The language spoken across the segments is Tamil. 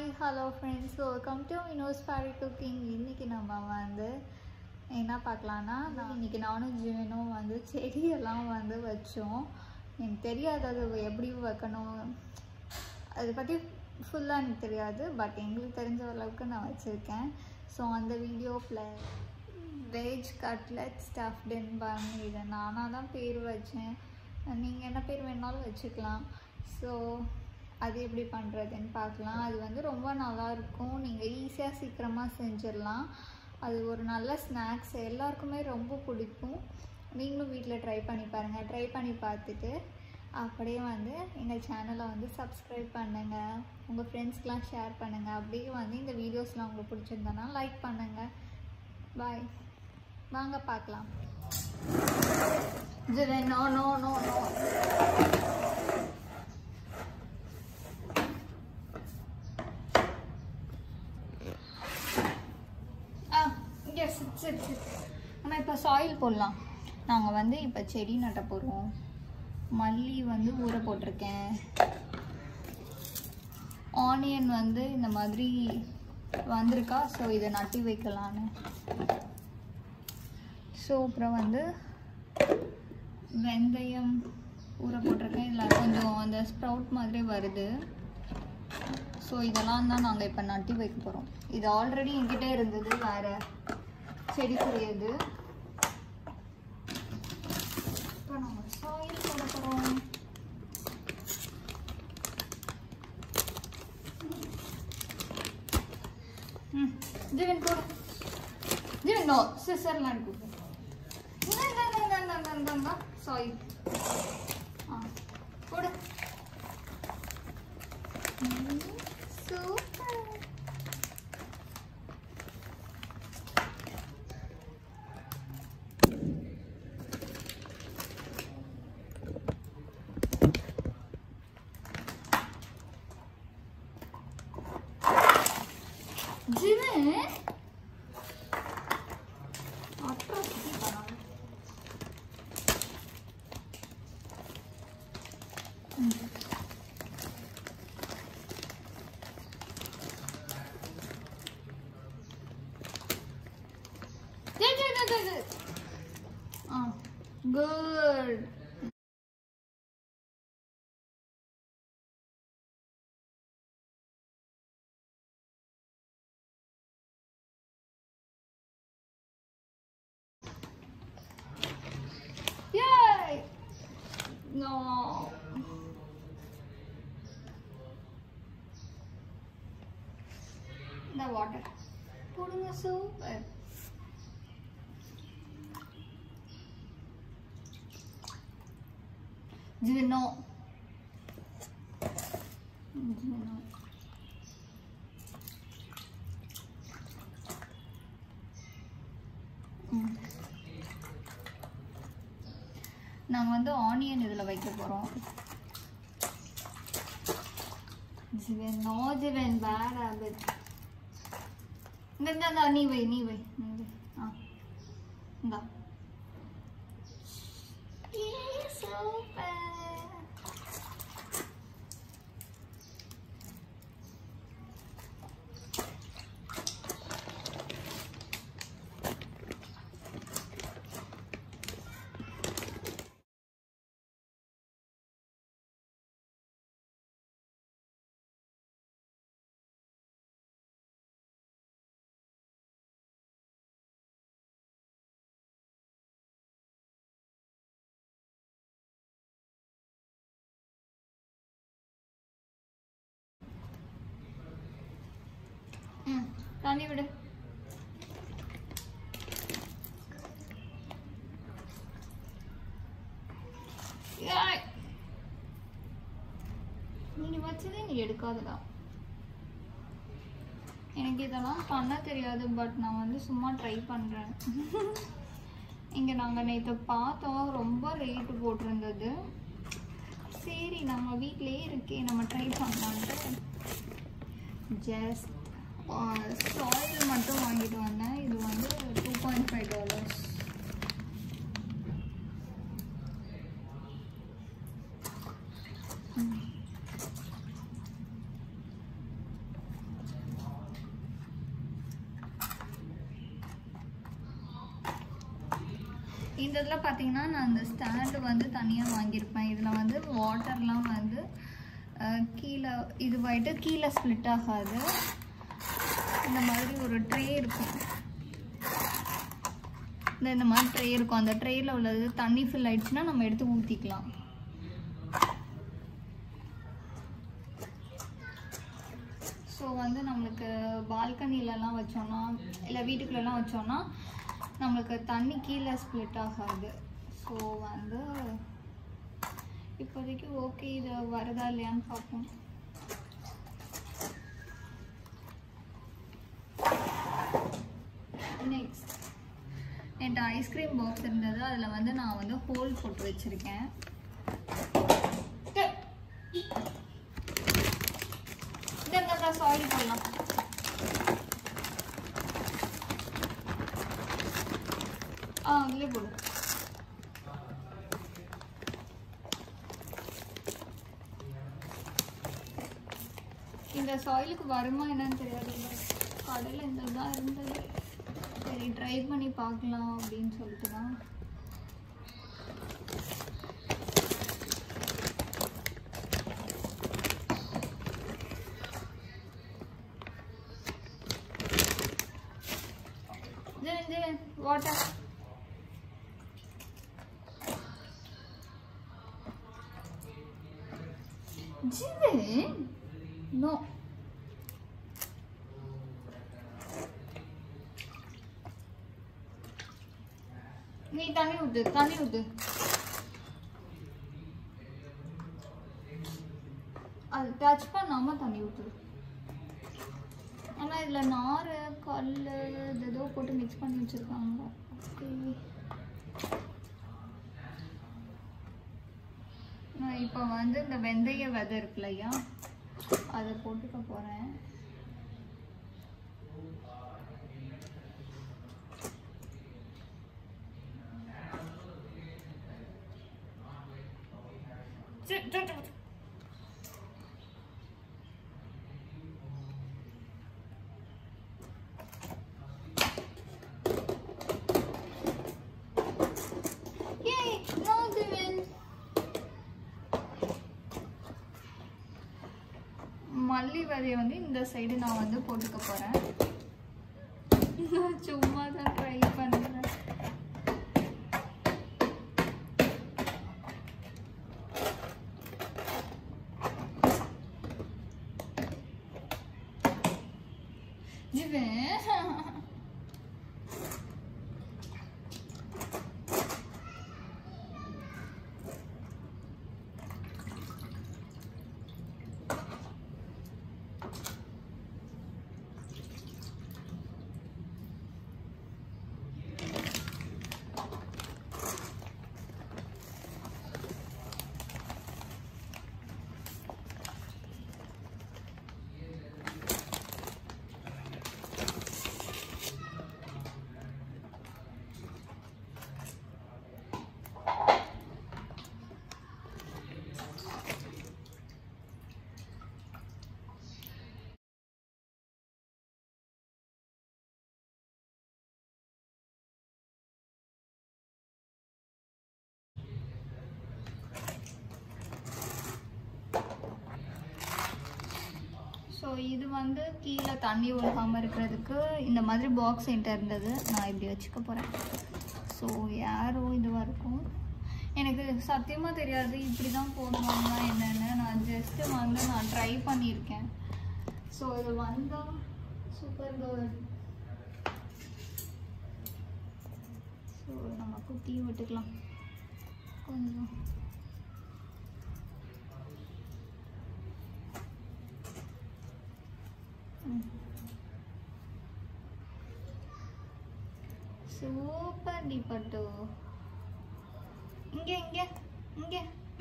Hello friends welcome to Vino's பாரி குக்கிங் இன்றைக்கி நம்ம வந்து என்ன பார்க்கலான்னா நான் இன்றைக்கி நானும் ஜீவனும் வந்து செடியெல்லாம் வந்து வச்சோம் எனக்கு தெரியாது அது எப்படி வைக்கணும் அதை பற்றி ஃபுல்லாக எனக்கு தெரியாது பட் எங்களுக்கு தெரிஞ்ச அளவுக்கு நான் வச்சுருக்கேன் ஸோ அந்த வீடியோவில் வெஜ் கட்லெட் ஸ்டஃப்டுன்னு பாருங்க இதை நானாக தான் பேர் வச்சேன் நீங்கள் என்ன பேர் வேணாலும் வச்சுக்கலாம் ஸோ அது எப்படி பண்ணுறதுன்னு பார்க்கலாம் அது வந்து ரொம்ப நல்லாயிருக்கும் நீங்கள் ஈஸியாக சீக்கிரமாக செஞ்சிடலாம் அது ஒரு நல்ல ஸ்நாக்ஸ் எல்லாருக்குமே ரொம்ப பிடிக்கும் நீங்களும் வீட்டில் ட்ரை பண்ணி பாருங்கள் ட்ரை பண்ணி பார்த்துட்டு அப்படியே வந்து எங்கள் சேனலை வந்து சப்ஸ்கிரைப் பண்ணுங்கள் உங்கள் ஃப்ரெண்ட்ஸ்க்கெலாம் ஷேர் பண்ணுங்கள் அப்படியே வந்து இந்த வீடியோஸ்லாம் உங்களுக்கு பிடிச்சிருந்தனா லைக் பண்ணுங்கள் பாய் வாங்க பார்க்கலாம் Jivan no no no no ஆ இங்கே சிட் சிட் சிட் நம்ம இப்போ சாயில் போடலாம் நாங்கள் வந்து இப்போ செடி நட்ட போகிறோம் மல்லி வந்து ஊற போட்டிருக்கேன் ஆனியன் வந்து இந்த மாதிரி வந்திருக்கா ஸோ இதை நட்டி வைக்கலான்னு ஸோ அப்புறம் வந்து வெந்தயம் ஊற போட்டிருக்கேன் இதில் கொஞ்சம் அந்த ஸ்ப்ரவுட் மாதிரி வருது ஸோ இதெல்லாம் தான் நாங்கள் இப்போ நட்டி வைக்க போகிறோம் இது ஆல்ரெடி என்கிட்ட இருந்தது வேறு செடிக்குரியது இப்போ நாங்கள் சாயில் போட போகிறோம் ம் ஜீவன் போடு ஜீவன் நோ சிசர்லாம் எடுத்து சாயில் ஆ போடு சூப்பர் ஜிவன் அட்ராசிட்டி பண்ணாங்க Good. Yay! No. The water. Putting a soup. Gino. Gino. நாங்கள் வந்து ஆனியன் இதில் வைக்க போகிறோம் Jivan no Jivan bad habit இந்த இந்த நீ வை நீ வை நீ வை ஆ இந்தா சூப்பர் ம் தண்ணி விடு ஏய். நீ வச்சதே நீ எடுக்காதடா எனக்கு இதெல்லாம் பண்ண தெரியாது பட் நான் வந்து சும்மா ட்ரை பண்ணுறேன் இங்கே நாங்கள் நேற்று பார்த்தோம் ரொம்ப ரேட்டு போட்டிருந்தது சரி நம்ம வீட்டிலேயே இருக்கே நம்ம ட்ரை பண்ணலான்ட்டு ஜஸ்ட் சாயில் மட்டும் வாங்கிட்டு வந்தேன் இது வந்து டூ பாயிண்ட் ஃபைவ் டாலர்ஸ் இந்த இதில் பார்த்தீங்கன்னா நான் இந்த ஸ்டாண்டு வந்து தனியாக வாங்கியிருப்பேன் இதில் வந்து வாட்டர்லாம் வந்து அஹ், கீழே இது போயிட்டு கீழே ஸ்ப்ளிட் ஆகாது இந்த மாதிரி ஒரு ட்ரே இருக்கும் இந்த இந்த மாதிரி ட்ரே இருக்கும் அந்த ட்ரேயில் உள்ளது தண்ணி ஃபில் ஆயிடுச்சுன்னா நம்ம எடுத்து ஊற்றிக்கலாம் ஸோ வந்து நம்மளுக்கு பால்கனிலலாம் வச்சோன்னா இல்லை வீட்டுக்குள்ளெல்லாம் வச்சோன்னா நம்மளுக்கு தண்ணி கீழே ஸ்ப்ளிட் ஆகாது ஸோ வந்து இப்போதைக்கு ஓகே இது வருதா இல்லையான்னு பார்ப்போம் நெக்ஸ்ட் என்கிட்ட ஐஸ்கிரீம் பாக்ஸ் இருந்தது அதில் வந்து நான் வந்து ஹோல் போட்டு வச்சுருக்கேன் இந்த சாரி பண்ணலாம் ஆ அதிலே போடு இந்த சாயிலுக்கு வருமா என்னன்னு தெரியாது கடையில் இந்த தான் இருந்தது சரி ட்ரை பண்ணி பார்க்கலாம் அப்படின்னு சொல்லிட்டு தான் Jin, Jin, water. Jin, no. நீ தண்ணி ஊத்து தண்ணி ஊத்து அது டச் பண்ணாம தண்ணி ஊத்துது ஆனா இதுல நார் கல் இது ஏதோ போட்டு மிக்ஸ் பண்ணி வச்சிருக்காங்க ஓகே நான் இப்போ வந்து இந்த வெந்தய விதை இருக்கு இல்லையா அதை போட்டுக்க போறேன் சரி, சரி, சரி. Yay! No, Devin. மல்லி விதைய வந்து இந்த சைடு நான் வந்து போட்டுக்க போறேன் நான் சும்மா தான் ட்ரை பண்றேன் ஜிவன் ஸோ இது வந்து கீழே தண்ணி ஒழுகாமல் இருக்கிறதுக்கு இந்த மாதிரி பாக்ஸ் என்கிட்ட இருந்தது நான் இப்படி வச்சுக்க போகிறேன் ஸோ யாரோ இதுவாக இருக்கும் எனக்கு சத்தியமாக தெரியாது இப்படி தான் போடுவாங்க என்னென்னு நான் ஜஸ்ட்டு வந்து நான் ட்ரை பண்ணியிருக்கேன் ஸோ இது வந்தால் சூப்பர் குட் ஸோ நம்ம குட்டி விட்டுக்கலாம் கொஞ்சம் சூப்பர் டிபட்டு இங்க இங்க இங்க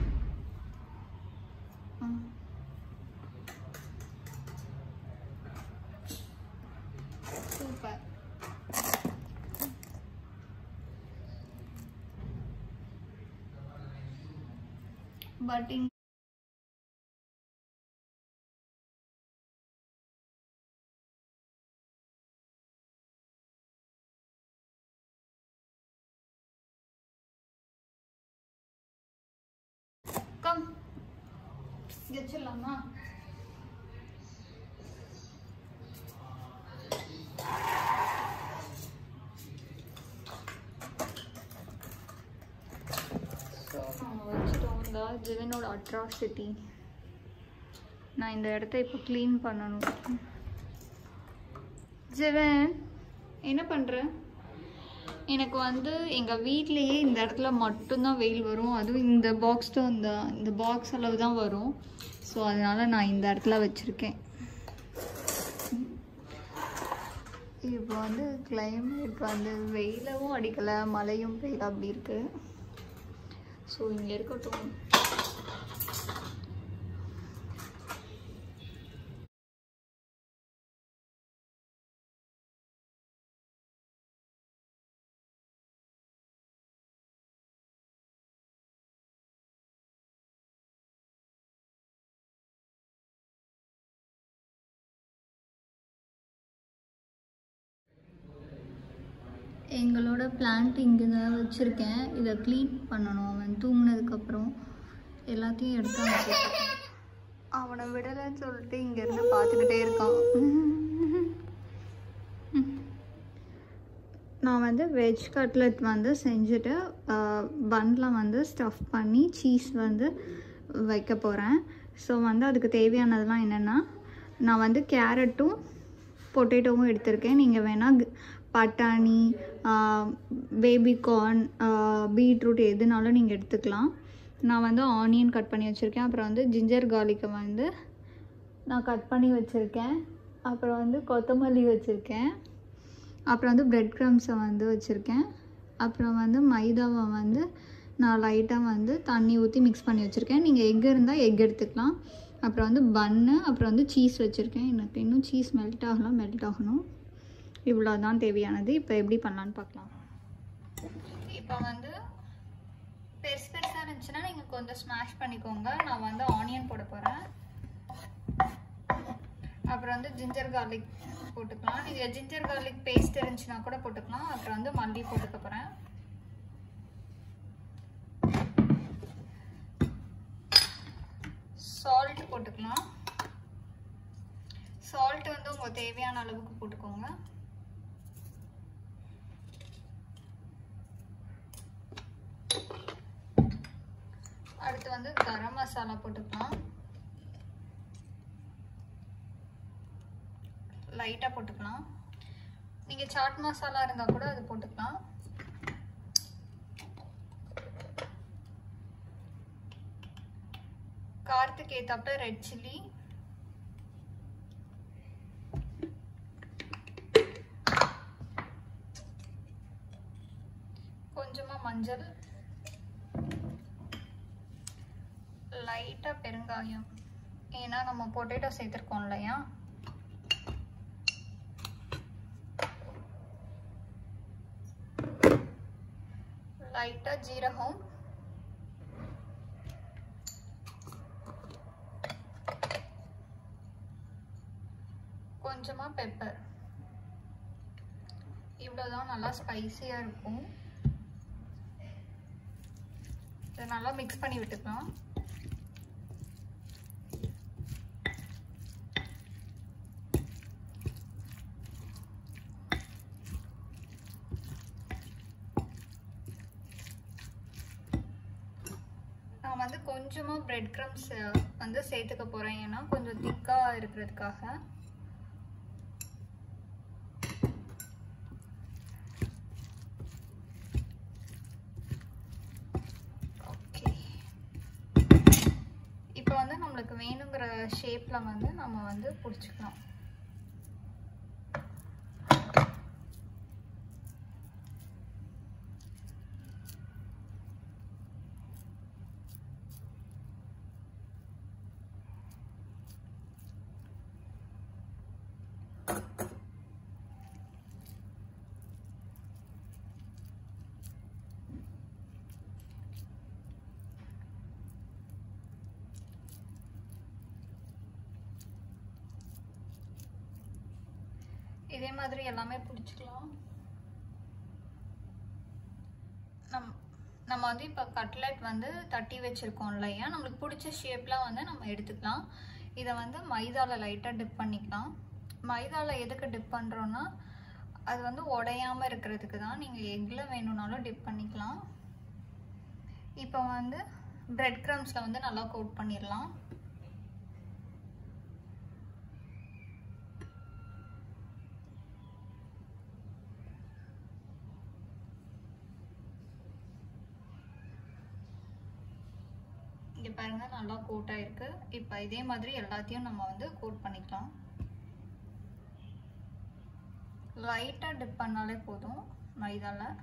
ஆ. சூப்பர் பட் இங்க இங்க வச்சிடலாமா ஸோ நம்ம வச்சுட்டோம் இந்த ஜிவனோட அட்ராசிட்டி நான் இந்த இடத்த இப்போ க்ளீன் பண்ணணும் ஜிவன் என்ன பண்ணுற எனக்கு வந்து எங்கள் வீட்லேயே இந்த இடத்துல மட்டும்தான் வெயில் வரும் அதுவும் இந்த பாக்ஸ் தான் இந்த இந்த பாக்ஸ் அளவு தான் வரும் ஸோ அதனால் நான் இந்த இடத்துல வச்சுருக்கேன் இப்போ வந்து கிளைமேட் வந்து வெயிலவும் அடிக்கலை மழையும் பெய்யல அப்படி இருக்கு ஸோ இங்கே இருக்கட்டும் எங்களோட பிளான்ட் இங்கே தான் வச்சுருக்கேன் இதை க்ளீன் பண்ணணும் அவன் தூங்கினதுக்கப்புறம் எல்லாத்தையும் எடுத்து வச்சுருக்கேன் அவனை விடலைன்னு சொல்லிட்டு இங்கேருந்து பார்த்துக்கிட்டே இருக்கான் நான் வந்து வெஜ் கட்லெட் வந்து செஞ்சுட்டு பன்னில் வந்து ஸ்டஃப் பண்ணி சீஸ் வந்து வைக்க போகிறேன் ஸோ வந்து அதுக்கு தேவையானதெல்லாம் என்னென்னா நான் வந்து கேரட்டும் பொட்டேட்டோவும் எடுத்திருக்கேன் நீங்கள் வேணால் பட்டாணி பேபி கார்ன் பீட்ரூட் எதுனாலும் நீங்கள் எடுத்துக்கலாம் நான் வந்து ஆனியன் கட் பண்ணி வச்சுருக்கேன் அப்புறம் வந்து ஜிஞ்சர் கார்லிக்கை வந்து நான் கட் பண்ணி வச்சுருக்கேன் அப்புறம் வந்து கொத்தமல்லி வச்சுருக்கேன் அப்புறம் வந்து பிரெட் க்ரம்ஸை வந்து வச்சுருக்கேன் அப்புறம் வந்து மைதாவை வந்து நான் லைட்டாக வந்து தண்ணி ஊற்றி மிக்ஸ் பண்ணி வச்சுருக்கேன் நீங்கள் எக் இருந்தால் எக் எடுத்துக்கலாம் அப்புறம் வந்து பன்னு அப்புறம் வந்து சீஸ் வச்சுருக்கேன் எனக்கு இன்னும் சீஸ் மெல்ட் ஆகலாம் மெல்ட் ஆகணும் இவ்வளோ தான் தேவையானது இப்போ எப்படி பண்ணலான்னு பார்க்கலாம் இப்போ வந்து பெருசு பெருசாக இருந்துச்சுன்னா நீங்கள் கொஞ்சம் ஸ்மாஷ் பண்ணிக்கோங்க நான் வந்து ஆனியன் போட போகிறேன் அப்புறம் வந்து ஜிஞ்சர் கார்லிக் போட்டுக்கலாம் நீங்கள் ஜிஞ்சர் கார்லிக் பேஸ்ட் இருந்துச்சுன்னா கூட போட்டுக்கலாம் அப்புறம் வந்து மல்லி போட்டுக்க போகிறேன் சால்ட் போட்டுக்கலாம் சால்ட் வந்து உங்கள் தேவையான அளவுக்கு போட்டுக்கோங்க அடுத்து வந்து கரம் மசாலா போட்டுக்கலாம் லைட்டாக போட்டுக்கலாம் நீங்கள் சாட் மசாலா இருந்தால் கூட அது போட்டுக்கலாம் காரத்துக்கு ஏற்றாப்புல ரெட் சில்லி கொஞ்சமாக மஞ்சள் லைட்டாக பெருங்காயம் ஏன்னா நம்ம பொட்டேட்டோ சேர்த்துருக்கோம் இல்லையா லைட்டாக ஜீரகம் கொஞ்சமாக பெப்பர் இவ்வளோதான் நல்லா ஸ்பைசியாக இருக்கும் இதை நல்லா மிக்ஸ் பண்ணி விட்டுக்கலாம் நான் வந்து கொஞ்சமாக பிரெட் க்ரம்ஸ் வந்து சேர்த்துக்க போகிறேன் ஏன்னா கொஞ்சம் திக்காக இருக்கிறதுக்காக ஓகே இப்போ வந்து நம்மளுக்கு வேணுங்கிற ஷேப்பில் வந்து நம்ம வந்து பிடிச்சிக்கலாம் இதே மாதிரி எல்லாமே பிடிச்சிக்கலாம் நம் நம்ம வந்து இப்போ கட்லெட் வந்து தட்டி வச்சுருக்கோம் இல்லையா நம்மளுக்கு பிடிச்ச ஷேப்லாம் வந்து நம்ம எடுத்துக்கலாம் இதை வந்து மைதாவில் லைட்டாக டிப் பண்ணிக்கலாம் மைதாவில் எதுக்கு டிப் பண்ணுறோன்னா அது வந்து உடையாமல் இருக்கிறதுக்கு தான் நீங்கள் எக்கில் வேணும்னாலும் டிப் பண்ணிக்கலாம் இப்போ வந்து பிரெட் க்ரம்ஸில் வந்து நல்லா கோட் பண்ணிடலாம் இங்கே பாருங்கள் நல்லா கோட் ஆயிருக்கு இப்போ இதே மாதிரி எல்லாத்தையும் நம்ம வந்து கோட் பண்ணிக்கலாம் லைட்டாக டிப் பண்ணாலே போதும் மைதாவில்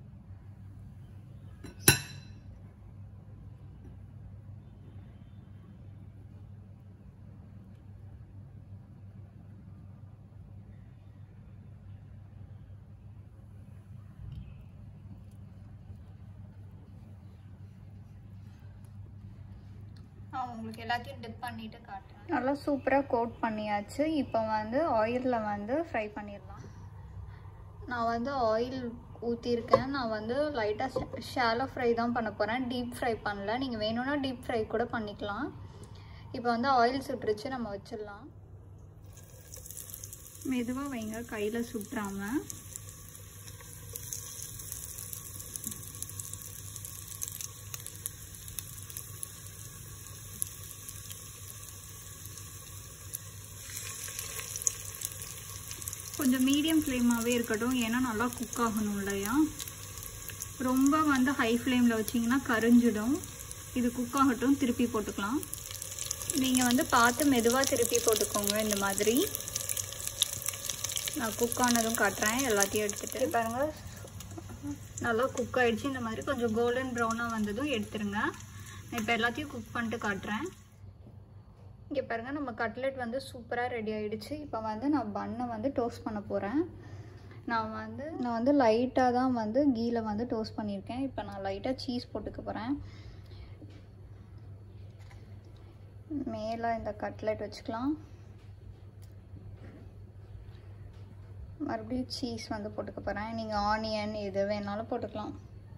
நான் உங்களுக்கு எல்லாத்தையும் டிப் பண்ணிட்டு காட்டுறேன் நல்லா சூப்பராக கோட் பண்ணியாச்சு இப்போ வந்து ஆயிலில் வந்து ஃப்ரை பண்ணிடலாம் நான் வந்து ஆயில் ஊற்றிருக்கேன் நான் வந்து லைட்டாக ஷாலோ ஃப்ரை தான் பண்ண போகிறேன் டீப் ஃப்ரை பண்ணல நீங்கள் வேணும்னா டீப் ஃப்ரை கூட பண்ணிக்கலாம் இப்போ வந்து ஆயில் சுட்டுருச்சு நம்ம வச்சிடலாம் மெதுவாக வைங்க கையில் சுட்டுறாமல் கொஞ்சம் மீடியம் ஃப்ளேமாகவே இருக்கட்டும் ஏன்னா நல்லா குக் ஆகணும் இல்லையா ரொம்ப வந்து ஹை ஃப்ளேமில் வச்சிங்கன்னா கரிஞ்சிடும் இது குக் ஆகட்டும் திருப்பி போட்டுக்கலாம் நீங்கள் வந்து பார்த்து மெதுவாக திருப்பி போட்டுக்கோங்க இந்த மாதிரி நான் குக் ஆனதும் காட்டுறேன் எல்லாத்தையும் எடுத்துகிட்டு பாருங்கள் நல்லா குக் ஆகிடுச்சு இந்த மாதிரி கொஞ்சம் கோல்டன் ப்ரௌனாக வந்ததும் எடுத்துருங்க நான் இப்போ எல்லாத்தையும் குக் பண்ணிட்டு காட்டுறேன் இங்கே பாருங்கள் நம்ம கட்லெட் வந்து சூப்பராக ரெடி ஆகிடுச்சு இப்போ வந்து நான் பண்ணை வந்து டோஸ்ட் பண்ண போகிறேன் நான் வந்து நான் வந்து லைட்டாக தான் வந்து கீயில் வந்து டோஸ்ட் பண்ணியிருக்கேன் இப்போ நான் லைட்டாக சீஸ் போட்டுக்க போகிறேன் மேலே இந்த கட்லெட் வச்சுக்கலாம் மறுபடியும் சீஸ் வந்து போட்டுக்க போகிறேன் நீங்கள் ஆனியன் எது வேணாலும் போட்டுக்கலாம்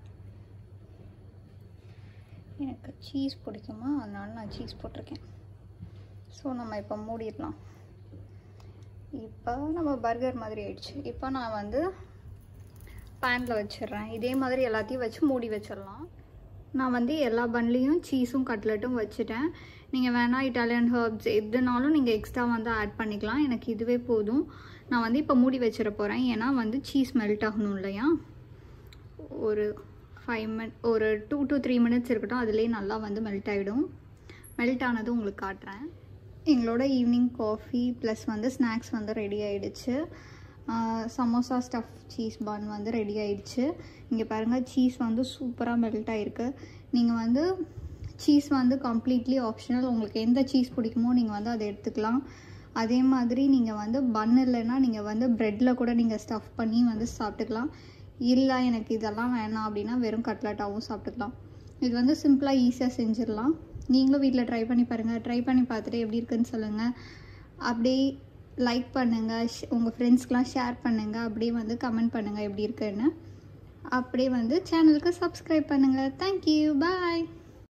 எனக்கு சீஸ் பிடிக்குமா அதனால நான் சீஸ் போட்டிருக்கேன் ஸோ நம்ம இப்போ மூடிடலாம் இப்போ நம்ம பர்கர் மாதிரி ஆயிடுச்சு இப்போ நான் வந்து பேனில் வச்சிடுறேன் இதே மாதிரி எல்லாத்தையும் வச்சு மூடி வச்சிடலாம் நான் வந்து எல்லா பன்லேயும் சீஸும் கட்லெட்டும் வச்சுட்டேன் நீங்கள் வேணால் இட்டாலியன் ஹர்ப்ஸ் எதுனாலும் நீங்கள் எக்ஸ்ட்ரா வந்து ஆட் பண்ணிக்கலாம் எனக்கு இதுவே போதும் நான் வந்து இப்போ மூடி வச்சிட போகிறேன் ஏன்னா வந்து சீஸ் மெல்ட் ஆகணும் இல்லையா ஒரு ஃபைவ் மினிட் ஒரு டூ டு த்ரீ மினிட்ஸ் இருக்கட்டும் அதுலேயே நல்லா வந்து மெல்ட் ஆகிடும் மெல்ட் ஆனது உங்களுக்கு காட்டுறேன் எங்களோட ஈவினிங் காஃபி ப்ளஸ் வந்து ஸ்நாக்ஸ் வந்து ரெடி ஆகிடுச்சு சமோசா ஸ்டஃப் சீஸ் பான் வந்து ரெடி ஆயிடுச்சு இங்கே பாருங்கள் சீஸ் வந்து சூப்பராக மெல்ட் ஆகிருக்கு நீங்கள் வந்து சீஸ் வந்து கம்ப்ளீட்லி ஆப்ஷனல் உங்களுக்கு எந்த சீஸ் பிடிக்குமோ நீங்கள் வந்து அதை எடுத்துக்கலாம் அதே மாதிரி நீங்கள் வந்து பன் இல்லைன்னா நீங்கள் வந்து ப்ரெட்டில் கூட நீங்கள் ஸ்டஃப் பண்ணி வந்து சாப்பிட்டுக்கலாம் இல்லை எனக்கு இதெல்லாம் வேணாம் அப்படின்னா வெறும் கட்லெட்டாகவும் சாப்பிட்டுக்கலாம் இது வந்து சிம்பிளாக ஈஸியாக செஞ்சிடலாம் நீங்களும் வீட்டில் ட்ரை பண்ணி பாருங்கள் ட்ரை பண்ணி பார்த்துட்டு எப்படி இருக்குன்னு சொல்லுங்கள் அப்படியே லைக் பண்ணுங்கள் உங்கள் ஃப்ரெண்ட்ஸ்க்கெலாம் ஷேர் பண்ணுங்கள் அப்படியே வந்து கமெண்ட் பண்ணுங்கள் எப்படி இருக்குன்னு அப்படியே வந்து சேனலுக்கு சப்ஸ்கிரைப் பண்ணுங்கள் தேங்க்யூ பாய்